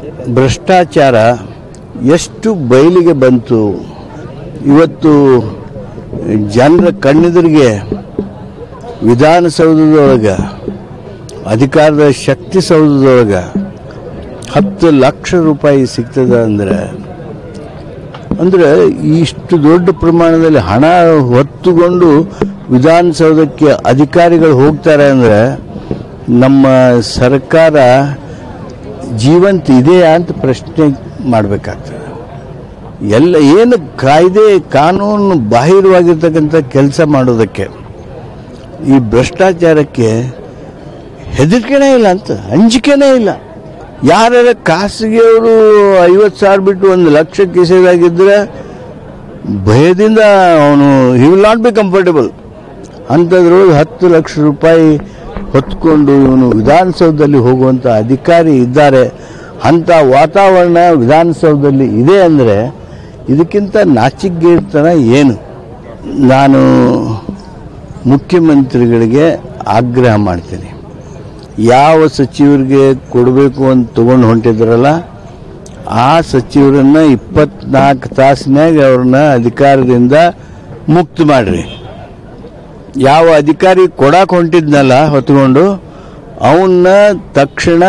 ಭ್ರಷ್ಟಾಚಾರ ಎಷ್ಟು ಬಯಲಿಗೆ ಬಂತು ಇವತ್ತು ಜನರ ಕಣ್ಣೆದುರಿಗೆ ವಿಧಾನಸೌಧದೊಳಗೆ ಅಧಿಕಾರದ ಶಕ್ತಿ ಸೌಧದೊಳಗೆ ಹತ್ತು ಲಕ್ಷ ರೂಪಾಯಿ ಸಿಗ್ತದ ಅಂದ್ರೆ ಅಂದ್ರೆ ಇಷ್ಟು ದೊಡ್ಡ ಪ್ರಮಾಣದಲ್ಲಿ ಹಣ ಹೊತ್ತುಕೊಂಡು ವಿಧಾನಸೌಧಕ್ಕೆ ಅಧಿಕಾರಿಗಳು ಹೋಗ್ತಾರೆ ಅಂದ್ರೆ ನಮ್ಮ ಸರ್ಕಾರ ಜೀವಂತ ಇದೆಯಾ ಅಂತ ಪ್ರಶ್ನೆ ಮಾಡಬೇಕಾಗ್ತದೆ ಎಲ್ಲ ಏನು ಕಾಯ್ದೆ ಕಾನೂನು ಬಾಹಿರವಾಗಿರ್ತಕ್ಕಂಥ ಕೆಲಸ ಮಾಡೋದಕ್ಕೆ ಈ ಭ್ರಷ್ಟಾಚಾರಕ್ಕೆ ಹೆದರಿಕೆನೇ ಇಲ್ಲ ಅಂತ ಅಂಜಿಕೆನೇ ಇಲ್ಲ ಯಾರ್ಯಾರ ಖಾಸಗಿಯವರು ಐವತ್ತು ಸಾವಿರ ಬಿಟ್ಟು ಒಂದು ಲಕ್ಷ ಕಿಸೆದಾಗಿದ್ದರೆ ಭಯದಿಂದ ಅವನು he will not be comfortable ಅಂಥದ್ರೊಳಗೆ ಹತ್ತು ಲಕ್ಷ ರೂಪಾಯಿ ಹೊತ್ಕೊಂಡು ಇವನು ವಿಧಾನಸೌಧದಲ್ಲಿ ಹೋಗುವಂಥ ಅಧಿಕಾರಿ ಇದ್ದಾರೆ ಅಂಥ ವಾತಾವರಣ ವಿಧಾನಸೌಧದಲ್ಲಿ ಇದೆ ಅಂದರೆ ಇದಕ್ಕಿಂತ ನಾಚಿಕೆಗಿರ್ತನ ಏನು ನಾನು ಮುಖ್ಯಮಂತ್ರಿಗಳಿಗೆ ಆಗ್ರಹ ಮಾಡ್ತೀನಿ ಯಾವ ಸಚಿವರಿಗೆ ಕೊಡಬೇಕು ಅಂತ ತಗೊಂಡು ಹೊಂಟಿದ್ರಲ್ಲ ಆ ಸಚಿವರನ್ನ ಇಪ್ಪತ್ನಾಲ್ಕು ತಾಸಿನಾಗ ಅವ್ರನ್ನ ಅಧಿಕಾರದಿಂದ ಮುಕ್ತ ಮಾಡ್ರಿ ಯಾವ ಅಧಿಕಾರಿ ಕೊಡಕ್ಕೆ ಹೊಂಟಿದ್ನಲ್ಲ ಹೊತ್ಕೊಂಡು ಅವನ್ನ ತಕ್ಷಣ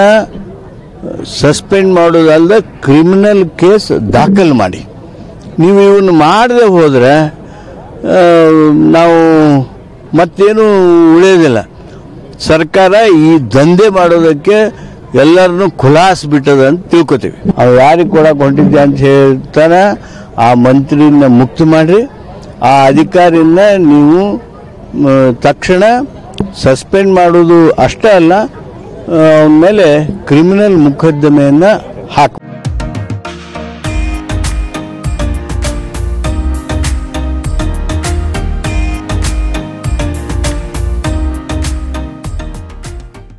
ಸಸ್ಪೆಂಡ್ ಮಾಡೋದಲ್ಲದೆ ಕ್ರಿಮಿನಲ್ ಕೇಸ್ ದಾಖಲು ಮಾಡಿ ನೀವು ಇವನ್ನ ಮಾಡದೆ ಹೋದರೆ ಆ, ನಾವು ಮತ್ತೇನು ಉಳಿಯೋದಿಲ್ಲ ಸರ್ಕಾರ ಈ ದಂಧೆ ಮಾಡೋದಕ್ಕೆ ಎಲ್ಲರನ್ನು ಖುಲಾಸ್ ಬಿಟ್ಟದ ಅಂತ ತಿಳ್ಕೊತೀವಿ ಅವ್ ಯಾರಿಗೆ ಕೊಡಕ್ಕೆ ಹೊಂಟಿದ್ದೆ ಅಂತ ಹೇಳ್ತಾನೆ ಆ ಮಂತ್ರಿನ ಮುಕ್ತ ಮಾಡ್ರಿ ಆ ಅಧಿಕಾರಿನ ನೀವು ಮ, ತಕ್ಷಣ ಸಸ್ಪೆಂಡ್ ಮಾಡೋದು ಅಷ್ಟೇ ಅಲ್ಲ ಅವನ ಮೇಲೆ ಕ್ರಿಮಿನಲ್ ಮೊಕದ್ದಮೆಯನ್ನು ಹಾಕಿ